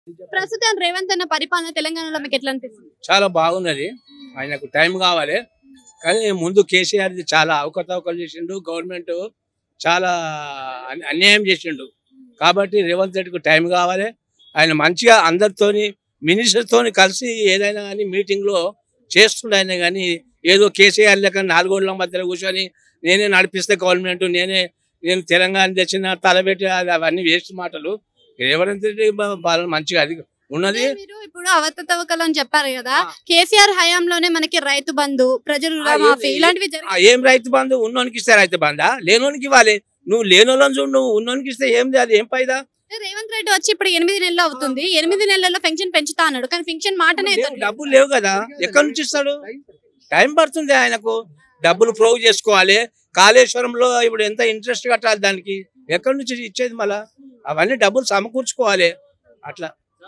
ప్రస్తుతం రేవంత్ అన్న పరిపాలన తెలంగాణలో మీకు ఎట్లా అనిపిస్తుంది చాలా బాగున్నది ఆయనకు టైం కావాలి కానీ ముందు కేసీఆర్ చాలా అవకతవకలు చేసిండు గవర్నమెంట్ చాలా అన్- అన్యాయం చేసిండు కాబట్టి రేవంత్ రెడ్డికి టైం కావాలి ఆయన మంచిగా అందరితోని మినిస్టర్తోని కలిసి ఏదైనా కానీ మీటింగ్లో చేస్తుండే ఆయన కానీ ఏదో కేసీఆర్ లెక్క నాలుగోళ్ళ మధ్యలో కూర్చొని నేనే నడిపిస్తే గవర్నమెంట్ నేనే నేను తెలంగాణ తెచ్చిన తలబెట్టి అది అవన్నీ వేస్ట్ మాటలు రేవంత్ రెడ్డి బా- బాగా మంచిగా అది ఉన్నది అంటే మీరు ఇప్పుడు అవతవకలు అని చెప్పారు కదా కేసీఆర్ హయాంలోనే మనకి రైతు బంధు ప్రజలు ఆ, మాఫీ ఏది- ఇలాంటివి ఆ, జరిగాయి ఏం రైతు బంధు ఉన్నోనికి ఇస్తే రైతు బంధా లేనోనికి ఇవ్వాలి నువ్వు లేనోళ్ళని చూడు నువ్వు ఉన్నోనికి ఇస్తే ఏంది అది ఏం ఫైదా రేవంత్ రెడ్డి వచ్చి ఇప్పుడు ఎనిమిది నెలలు అవుతుంది ఎనిమిది నెలల్లో పెన్షన్ పెంచుతా అన్నాడు కానీ పెన్షన్ మాటనే లేవు, ఎత్తట్లేదు. డబ్బులు లేవు కదా ఎక్కడి నుంచి ఇస్తాడు టైం పడుతుంది ఆయనకు డబ్బులు ప్రూవ్ చేసుకోవాలి కాళేశ్వరంలో ఇప్పుడు ఎంత ఇంట్రెస్ట్ కట్టాలి దానికి ఎక్కడి నుంచి ఇచ్చేది మళ్ళా అవన్నీ డబ్బులు సమకూర్చుకోవాలి అట్లా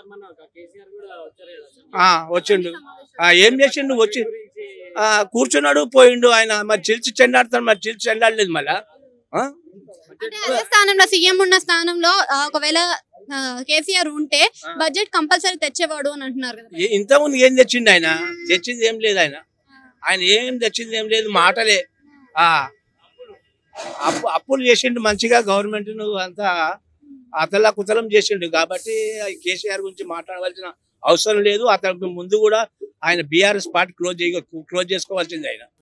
ఆ వచ్చిండు ఆ ఏం చేసిండు వచ్చి ఆ కూర్చున్నాడు పోయిండు ఆయన మరి చిల్చి చెండాడుతాడు మరి చిల్చి చెండాడలేదు మళ్ళా ఆ? అంటే అదే స్థానంలో సీఎం ఉన్న స్థానంలో ఆ, ఒకవేళ ఆ, కేసీఆర్ ఉంటే బడ్జెట్ కంపల్సరీ తెచ్చేవాడు అని అంటున్నారు కదా ఏ- ఇంతకుముందు ఏం తెచ్చిండు ఆయన తెచ్చింది ఏం లేదు ఆయన ఆయన ఏం తెచ్చింది ఏం లేదు మాటలే ఆ అప్పు అప్పులు చేసిండు మంచిగా గవర్నమెంట్ అంతా అతలా కుతలం చేసిండు కాబట్టి కేసీఆర్ గురించి మాట్లాడవలసిన అవసరం లేదు అతనికి ముందు కూడా ఆయన బీఆర్ఎస్ పార్టీ క్లోజ్ చేయ క్లోజ్ చేసుకోవాల్సింది ఆయన